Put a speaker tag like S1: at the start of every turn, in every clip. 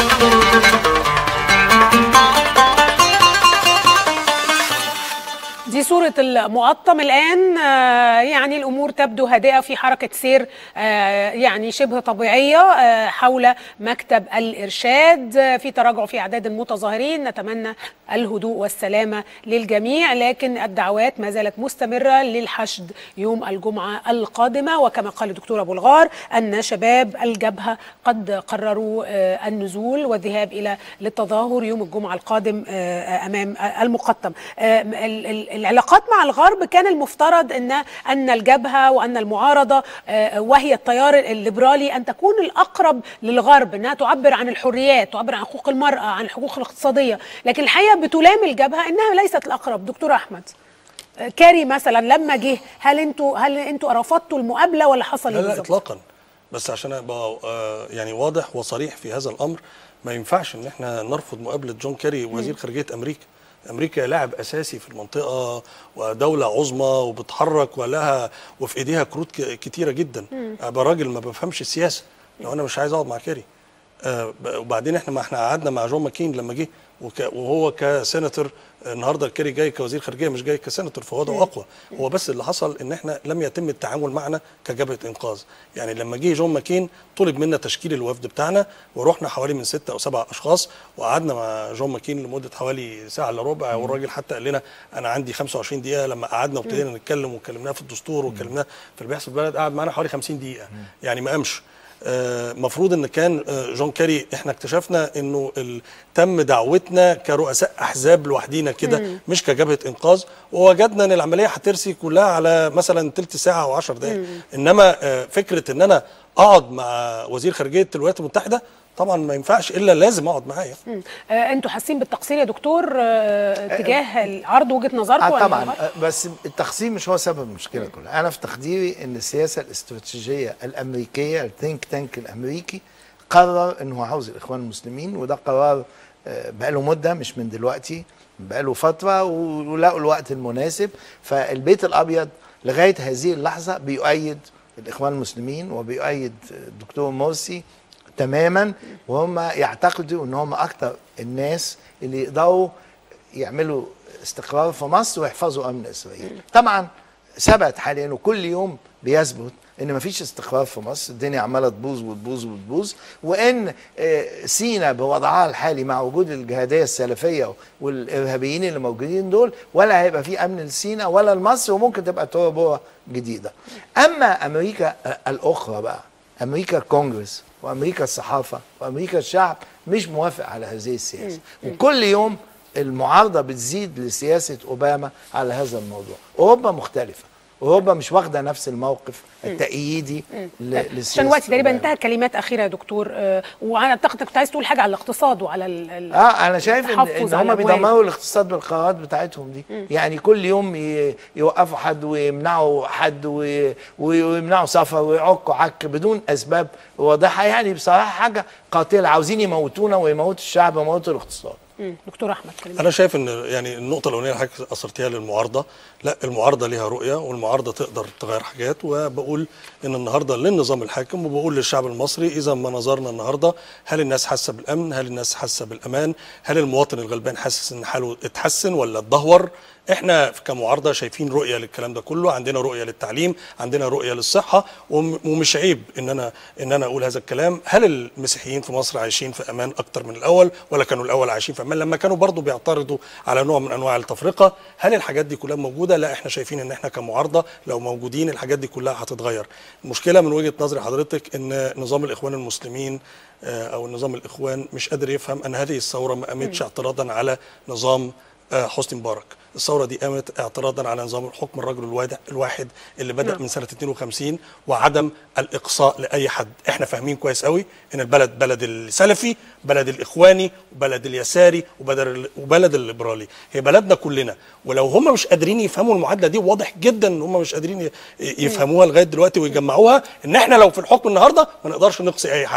S1: دي صورة المقطم الآن آه، يعني الأمور تبدو هادئة في حركة سير آه، يعني شبه طبيعية آه، حول مكتب الإرشاد آه، في تراجع في أعداد المتظاهرين نتمنى الهدوء والسلامة للجميع لكن الدعوات ما زالت مستمرة للحشد يوم الجمعة القادمة وكما قال الدكتور أبو الغار أن شباب الجبهة قد قرروا آه، النزول والذهاب إلى للتظاهر يوم الجمعة القادم آه، أمام المقطم آه، ال- ال- العلاقات مع الغرب كان المفترض ان ان الجبهه وان المعارضه آه، وهي التيار الليبرالي ان تكون الاقرب للغرب انها تعبر عن الحريات تعبر عن حقوق المراه عن الحقوق الاقتصاديه لكن الحقيقه بتلام الجبهه انها ليست الاقرب دكتور احمد آه، كاري مثلا لما جه هل انتوا هل انتوا رفضتوا المقابله ولا حصل
S2: لا
S1: ايه
S2: لا
S1: بالظبط؟
S2: اطلاقا بس عشان ابقى آه، يعني واضح وصريح في هذا الامر ما ينفعش ان احنا نرفض مقابله جون كيري وزير خارجيه امريكا امريكا لاعب اساسي في المنطقه ودوله عظمى وبتحرك ولها وفي ايديها كروت ك- كتيره جدا ابقى راجل ما بفهمش السياسه لو انا مش عايز اقعد مع كيري آه، ب- وبعدين احنا ما احنا قعدنا مع جون ماكين لما جه وك- وهو كسيناتور النهارده الكيري جاي كوزير خارجيه مش جاي كسيناتور فوضعه اقوى هو بس اللي حصل ان احنا لم يتم التعامل معنا كجبهه انقاذ يعني لما جه جون ماكين طلب منا تشكيل الوفد بتاعنا ورحنا حوالي من ستة او سبعة اشخاص وقعدنا مع جون ماكين لمده حوالي ساعه الا ربع والراجل حتى قال لنا انا عندي 25 دقيقه لما قعدنا وابتدينا نتكلم وكلمناه في الدستور وكلمناه في اللي بيحصل في البلد قعد معانا حوالي 50 دقيقه يعني ما قامش المفروض ان كان آه، جون كيري احنا اكتشفنا انه ال- تم دعوتنا كرؤساء احزاب لوحدينا كده مش كجبهه انقاذ ووجدنا ان العمليه هترسي كلها على مثلا تلت ساعه او 10 دقائق انما آه، فكره ان انا اقعد مع وزير خارجيه الولايات المتحده طبعا ما ينفعش الا لازم اقعد معايا
S1: مم. آه، انتوا حاسين بالتقصير يا دكتور آه، تجاه عرض وجهه نظركم
S3: آه
S1: ولا
S3: طبعا
S1: لا؟
S3: آه، بس التقسيم مش هو سبب المشكله كلها انا في تقديري ان السياسه الاستراتيجيه الامريكيه الثينك تانك الامريكي قرر انه هو عاوز الاخوان المسلمين وده قرار آه، بقاله مده مش من دلوقتي بقاله فتره و- ولقوا الوقت المناسب فالبيت الابيض لغايه هذه اللحظه بيؤيد الاخوان المسلمين وبيؤيد الدكتور مرسي تماما وهم يعتقدوا ان هم اكتر الناس اللي يقدروا يعملوا استقرار في مصر ويحفظوا امن اسرائيل طبعا ثبت حاليا وكل يوم بيثبت ان مفيش استقرار في مصر الدنيا عماله تبوظ وتبوظ وتبوظ وان آه، سينا بوضعها الحالي مع وجود الجهاديه السلفيه والارهابيين اللي موجودين دول ولا هيبقى في امن لسينا ولا لمصر وممكن تبقى توربوره جديده اما امريكا آه، الاخرى بقى امريكا الكونجرس وامريكا الصحافه وامريكا الشعب مش موافق على هذه السياسه وكل يوم المعارضه بتزيد لسياسه اوباما على هذا الموضوع اوروبا مختلفه اوروبا مش واخده نفس الموقف التأييدي ل- لسياسه
S1: عشان وقتي تقريبا
S3: أوباما.
S1: انتهت كلمات اخيره يا دكتور آه، وانا اعتقد انك كنت عايز تقول حاجه على الاقتصاد وعلى ال- ال-
S3: اه انا شايف ان,
S1: التحفظ
S3: إن
S1: على
S3: هم
S1: الأموال.
S3: بيدمروا الاقتصاد بالقرارات بتاعتهم دي يعني كل يوم ي- يوقفوا حد ويمنعوا حد وي- ويمنعوا سفر ويعكوا عك بدون اسباب واضحه يعني بصراحه حاجه قاتله عاوزين يموتونا ويموتوا الشعب ويموتوا الاقتصاد
S1: مم. دكتور احمد كلمات
S2: انا شايف ان يعني النقطه الاولانيه اللي حضرتك اثرتيها للمعارضه لا المعارضه ليها رؤيه والمعارضه تقدر تغير حاجات وبقول ان النهارده للنظام الحاكم وبقول للشعب المصري اذا ما نظرنا النهارده هل الناس حاسه بالامن هل الناس حاسه بالامان هل المواطن الغلبان حاسس ان حاله اتحسن ولا اتدهور احنا كمعارضه شايفين رؤيه للكلام ده كله عندنا رؤيه للتعليم عندنا رؤيه للصحه وم- ومش عيب ان انا ان انا اقول هذا الكلام هل المسيحيين في مصر عايشين في امان اكتر من الاول ولا كانوا الاول عايشين في امان لما كانوا برضو بيعترضوا على نوع من انواع التفرقه هل الحاجات دي كلها موجوده لا احنا شايفين ان احنا كمعارضه لو موجودين الحاجات دي كلها هتتغير المشكله من وجهه نظري حضرتك ان نظام الاخوان المسلمين آه، او النظام الاخوان مش قادر يفهم ان هذه الثوره ما قامتش اعتراضا على نظام آه، حسني مبارك الثوره دي قامت اعتراضا على نظام الحكم الرجل الواحد الواحد اللي بدا
S1: نعم.
S2: من سنه 52 وعدم الاقصاء لاي حد احنا فاهمين كويس قوي ان البلد بلد السلفي بلد الاخواني وبلد اليساري وبلد وبلد الليبرالي هي بلدنا كلنا ولو هم مش قادرين يفهموا المعادله دي واضح جدا ان هم مش قادرين ي- يفهموها لغايه دلوقتي ويجمعوها ان احنا لو في الحكم النهارده ما نقدرش نقصي اي حد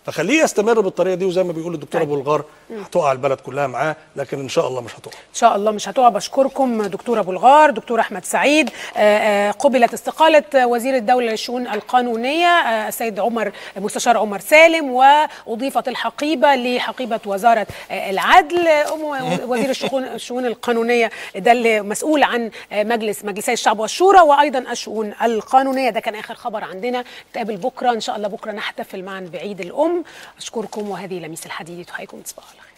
S2: فخليه يستمر بالطريقه دي وزي ما بيقول الدكتور
S1: طيب.
S2: ابو الغار هتقع البلد كلها معاه لكن ان شاء الله مش هتقع
S1: ان شاء الله مش هتقع بشكركم دكتور ابو الغار دكتور احمد سعيد آه، آه، قبلت استقاله وزير الدوله للشؤون القانونيه آه، السيد عمر مستشار عمر سالم واضيفت الحقيبه لحقيبه وزاره آه، العدل أم وزير الشؤون الشؤون القانونيه ده اللي مسؤول عن آه، مجلس مجلسي الشعب والشورى وايضا الشؤون القانونيه ده كان اخر خبر عندنا نتقابل بكره ان شاء الله بكره نحتفل معا بعيد الام اشكركم وهذه لميس الحديد تحييكم تصبحوا على خير